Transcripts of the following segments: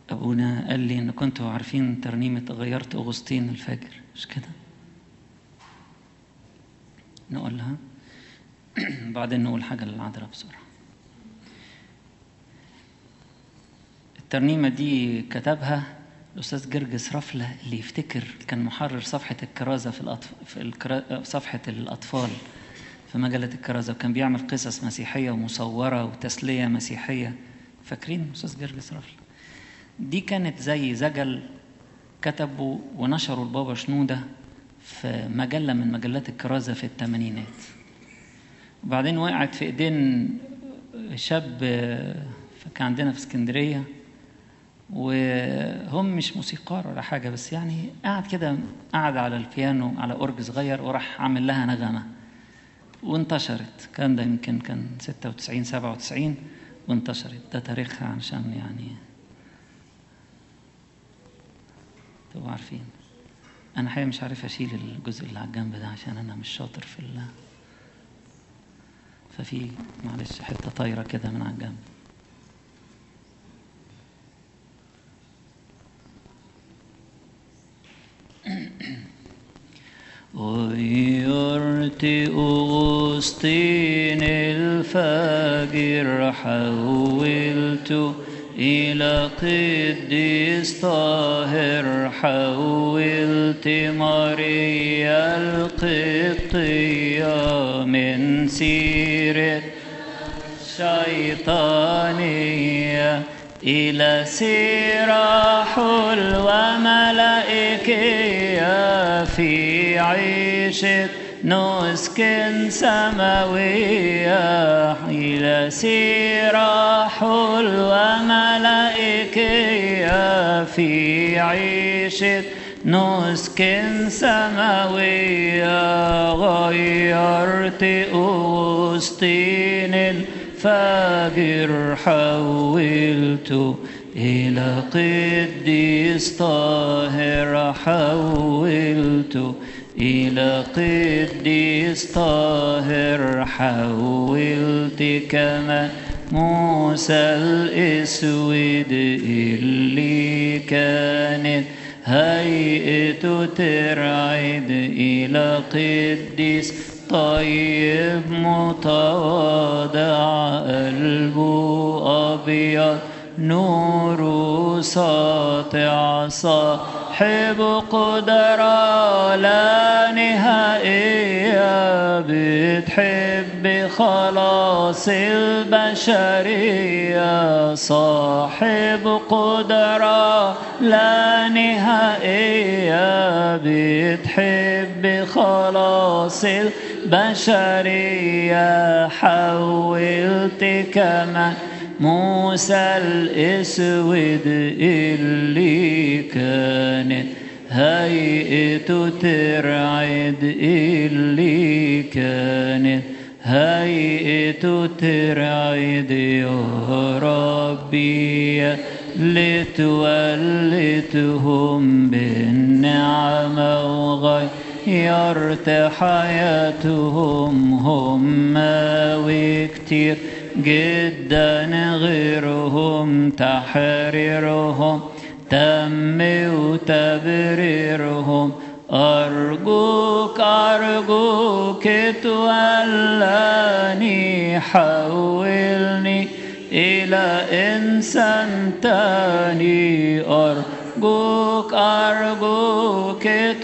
أبونا قال لي إن كنتوا عارفين ترنيمة غيرت أغسطين الفجر مش كده؟ نقولها بعدين نقول حاجة للعذراء بسرعة الترنيمة دي كتبها الأستاذ جرجس رفلة اللي يفتكر كان محرر صفحة الكرازة في, الأطف... في الكرا... صفحة الأطفال في مجلة الكرازة وكان بيعمل قصص مسيحية ومصورة وتسلية مسيحية فاكرين أستاذ جرجس رفلة دي كانت زي زجل كتبوا ونشروا البابا شنودة في مجلة من مجلات الكرازة في الثمانينات وبعدين وقعت في ايدين شاب كان عندنا في اسكندرية وهم مش موسيقار ولا حاجة بس يعني قعد كده قعد على البيانو على أورج صغير وراح عامل لها نغمة وانتشرت كان ده يمكن كان 96 97 وانتشرت ده تاريخها عشان يعني تبقوا عارفين انا حقيقة مش عارف اشيل الجزء اللي على الجنب ده عشان انا مش شاطر في ال ففي معلش حته طايره كده من على الجنب غيرت أغسطين الفجر حولت إلى قديس طاهر حولت ماريا القبطية من سيرة شيطانية إلى سيرة حلوة ملائكية في عيشة نسكن سماوية إلى سيرة حلوة ملائكية في عيشة نسكن سماوية غيرت أوسطين الفجر حولت إلى قديس طاهر حولت إلى قديس طاهر حولت كما موسى الأسود اللي كانت هيئته ترعد إلى قديس طيب متواضع قلبه أبيض نور ساطع صاحب قدرة لا نهائية بتحب خلاص البشرية صاحب قدرة لا نهائية بتحب خلاص البشرية حولت كما موسى الأسود اللي كانت هيئته ترعد اللي كانت هيئته ترعد يا ربي لتولتهم بالنعمة وغيرت حياتهم هم وكتير جدا غيرهم تحريرهم تم وتبريرهم أرجوك أرجوك تولاني حولني إلى إنسان تاني أرجوك أرجوك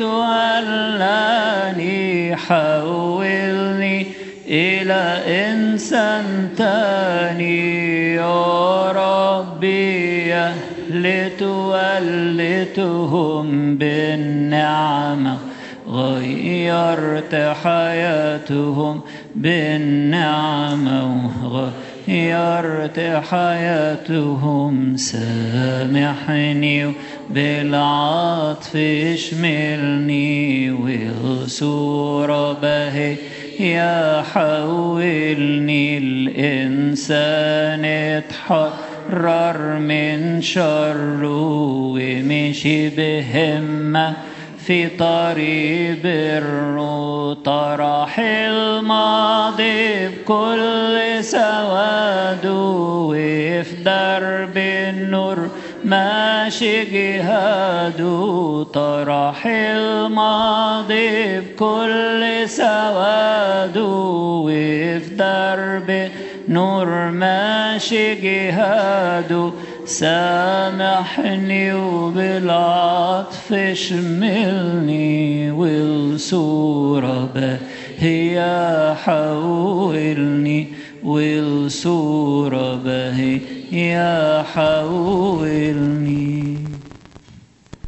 تولاني حولني إلى إنسان تاني يا ربي لتولتهم بالنعمة غيرت حياتهم بالنعمة غيرت حياتهم سامحني بالعطف اشملني والصورة بهي يا حولني الإنسان اتحرر من شره ومشي بهمة في طريق بره طرح الماضي بكل سواده وفي درب النور ماشي جهاده طرح الماضي بكل سواده وفي درب نور ماشي جهاده سامحني وبالعطف شملني والصورة باهية حولني والصورة باهية حولني